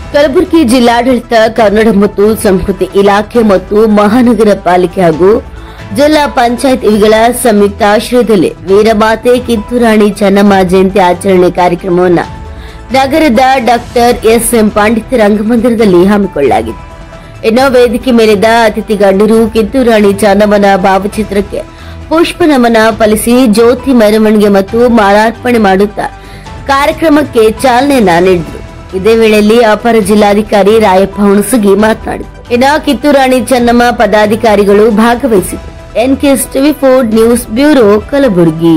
ಕಲಬುರಗಿ ಜಿಲ್ಲಾಡಳಿತ ಕನ್ನಡ ಮತ್ತು ಸಂಸ್ಕೃತಿ ಇಲಾಖೆ ಮತ್ತು ಮಹಾನಗರ ಪಾಲಿಕೆ ಹಾಗೂ ಜಿಲ್ಲಾ ಪಂಚಾಯತ್ ಇವುಗಳ ಸಂಯುಕ್ತ ಆಶ್ರಯದಲ್ಲಿ ವೀರಮಾತೆ ಕಿತ್ತೂರಾಣಿ ಚೆನ್ನಮ್ಮ ಜಯಂತಿ ಆಚರಣೆ ಕಾರ್ಯಕ್ರಮವನ್ನು ನಗರದ ಡಾಕ್ಟರ್ ಎಸ್ ಎಂ ಪಂಡಿತ ರಂಗಮಂದಿರದಲ್ಲಿ ಹಮ್ಮಿಕೊಳ್ಳಲಾಗಿತ್ತು ಇನ್ನು ವೇದಿಕೆ ಮೇಲಿದ್ದ ಅತಿಥಿ ಗಣ್ಯರು ಕಿತ್ತೂರಾಣಿ ಚೆನ್ನಮ್ಮನ ಭಾವಚಿತ್ರಕ್ಕೆ ಪುಷ್ಪ ನಮನ ಫಲಿಸಿ ಜ್ಯೋತಿ ಮೆರವಣಿಗೆ ಮತ್ತು ಮಾಲಾರ್ಪಣೆ ಮಾಡುತ್ತಾ ಕಾರ್ಯಕ್ರಮಕ್ಕೆ ಚಾಲನೆಯನ್ನ ನೀಡಿದರು ಇದೇ ವೇಳೆಯಲ್ಲಿ ಅಪರ ಜಿಲ್ಲಾಧಿಕಾರಿ ರಾಯಪ್ಪ ಹುಣಸಗಿ ಮಾತನಾಡಿದರು ಇನ್ನು ಕಿತ್ತೂರಾಣಿ ಚೆನ್ನಮ್ಮ ಪದಾಧಿಕಾರಿಗಳು ಭಾಗವಹಿಸಿದರು NKS TV four news bureau Kalaburagi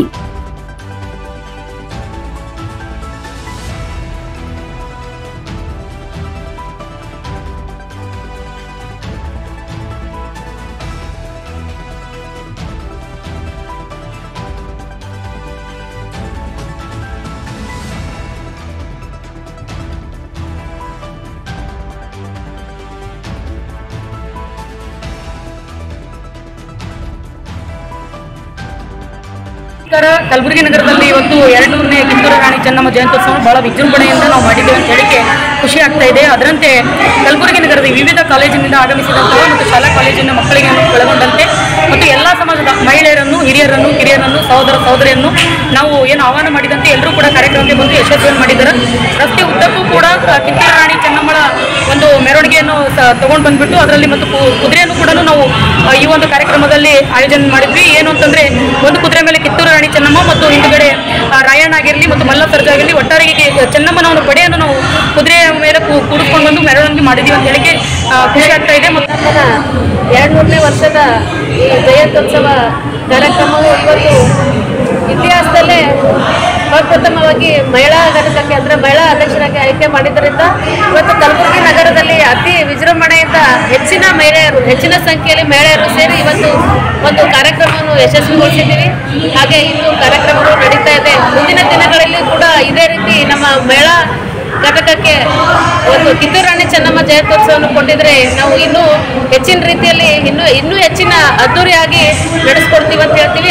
ನಮಸ್ಕಾರ ಕಲಬುರಗಿ ನಗರದಲ್ಲಿ ಇವತ್ತು ಎರಡನೇ ಕಿತ್ತೂರು ರಾಣಿ ಚೆನ್ನಮ್ಮ ಜಯಂತ್ಯೋತ್ಸವ ಬಹಳ ವಿಜೃಂಭಣೆಯಿಂದ ನಾವು ಮಾಡಿದ್ದೇವೆ ಅಂತ ಹೇಳಿಕೆ ಖುಷಿ ಆಗ್ತಾ ಇದೆ ಅದರಂತೆ ಕಲಬುರಗಿ ನಗರದ ವಿವಿಧ ಕಾಲೇಜಿನಿಂದ ಆಗಮಿಸಿದಂತಹ ಮತ್ತು ಶಾಲಾ ಕಾಲೇಜಿನ ಮಕ್ಕಳಿಗೆ ಒಳಗೊಂಡಂತೆ ಮತ್ತು ಎಲ್ಲ ಸಮಾಜದ ಮಹಿಳೆಯರನ್ನು ಹಿರಿಯರನ್ನು ಕಿರಿಯರನ್ನು ಸಹೋದರ ಸಹೋದರಿಯನ್ನು ನಾವು ಏನು ಆಹ್ವಾನ ಮಾಡಿದಂತೆ ಎಲ್ಲರೂ ಕೂಡ ಕಾರ್ಯಕ್ರಮಕ್ಕೆ ಬಂದು ಯಶಸ್ವಿಯನ್ನು ಮಾಡಿದ್ದಾರೆ ರಸ್ತೆ ಉದ್ದಕ್ಕೂ ಕೂಡ ಆ, ಕಿತ್ತೂರು ರಾಣಿ ಚೆನ್ನಮ್ಮಳ ಒಂದು ಮೆರವಣಿಗೆಯನ್ನು ತಗೊಂಡು ಬಂದ್ಬಿಟ್ಟು ಅದರಲ್ಲಿ ಮತ್ತು ಕು- ಕುದುರೆಯನ್ನು ಕೂಡ ನಾವು ಆ, ಈ ಒಂದು ಕಾರ್ಯಕ್ರಮದಲ್ಲಿ ಆಯೋಜನೆ ಮಾಡಿದ್ವಿ ಏನು ಅಂತಂದ್ರೆ ಒಂದು ಕುದುರೆ ಮೇಲೆ ಕಿತ್ತೂರು ರಾಣಿ ಚೆನ್ನಮ್ಮ ಮತ್ತು ಹಿಂದುಗಡೆ ಆ, ರಾಯಣ್ಣ ಆಗಿರಲಿ ಮತ್ತು ಮಲ್ಲ ಸರ್ಜ ಆಗಿರಲಿ ಒಟ್ಟಾರೆ ಈ ಚೆನ್ನಮ್ಮನ ಒಂದು ಪಡೆಯನ್ನು ನಾವು ಕುದುರೆಯ ಮೇಲೆ ಕೂ- ಕೂಡಿಸ್ಕೊಂಡು ಬಂದು ಮೆರವಣಿಗೆ ಮಾಡಿದ್ದೀವಿ ಅಂತ ಹೇಳಿಕೆ ಆ, ಖುಷಿ ಆಗ್ತಾ ಇದೆ ಮತ್ತು ನಮ್ಮನ ಎರಡು ಮೂರನೇ ವರ್ಷದ ಈ ಜಯಂತ್ಯೋತ್ಸವ ಕಾರ್ಯಕ್ರಮವು ಇವತ್ತು ಇತಿಹಾಸದಲ್ಲೇ ಪ್ರಪ್ರಥಮವಾಗಿ ಮಹಿಳಾ ಘಟಕಕ್ಕೆ ಅಂದರೆ ಮಹಿಳಾ ಅಧ್ಯಕ್ಷರಾಗಿ ಆಯ್ಕೆ ಮಾಡಿದ್ದರಿಂದ ಇವತ್ತು ಕಲಬುರಗಿ ನಗರದಲ್ಲಿ ಅತಿ ವಿಜೃಂಭಣೆಯಿಂದ ಹೆಚ್ಚಿನ ಮಹಿಳೆಯರು ಹೆಚ್ಚಿನ ಸಂಖ್ಯೆಯಲ್ಲಿ ಮಹಿಳೆಯರು ಸೇರಿ ಇವತ್ತು ಒಂದು ಕಾರ್ಯಕ್ರಮವನ್ನು ಯಶಸ್ವಿಗೊಳಿಸಿದ್ದೀವಿ ಹಾಗೆ ಇನ್ನು ಕಾರ್ಯಕ್ರಮಗಳು ನಡೀತಾ ಇದೆ ಮುಂದಿನ ದಿನಗಳಲ್ಲಿ ಕೂಡ ಇದೇ ರೀತಿ ನಮ್ಮ ಮಹಿಳಾ ಘಟಕಕ್ಕೆ ಒಂದು ಕಿತ್ತೂರು ರಾಣಿ ಚೆನ್ನಮ್ಮ ಜಯಂತ್ಯೋತ್ಸವವನ್ನು ಕೊಟ್ಟಿದ್ರೆ ನಾವು ಇನ್ನೂ ಹೆಚ್ಚಿನ ರೀತಿಯಲ್ಲಿ ಇನ್ನೂ ಇನ್ನೂ ಹೆಚ್ಚಿನ ಅದ್ದೂರಿಯಾಗಿ ನಡೆಸ್ಕೊಡ್ತೀವಿ ಅಂತ ಹೇಳ್ತೀವಿ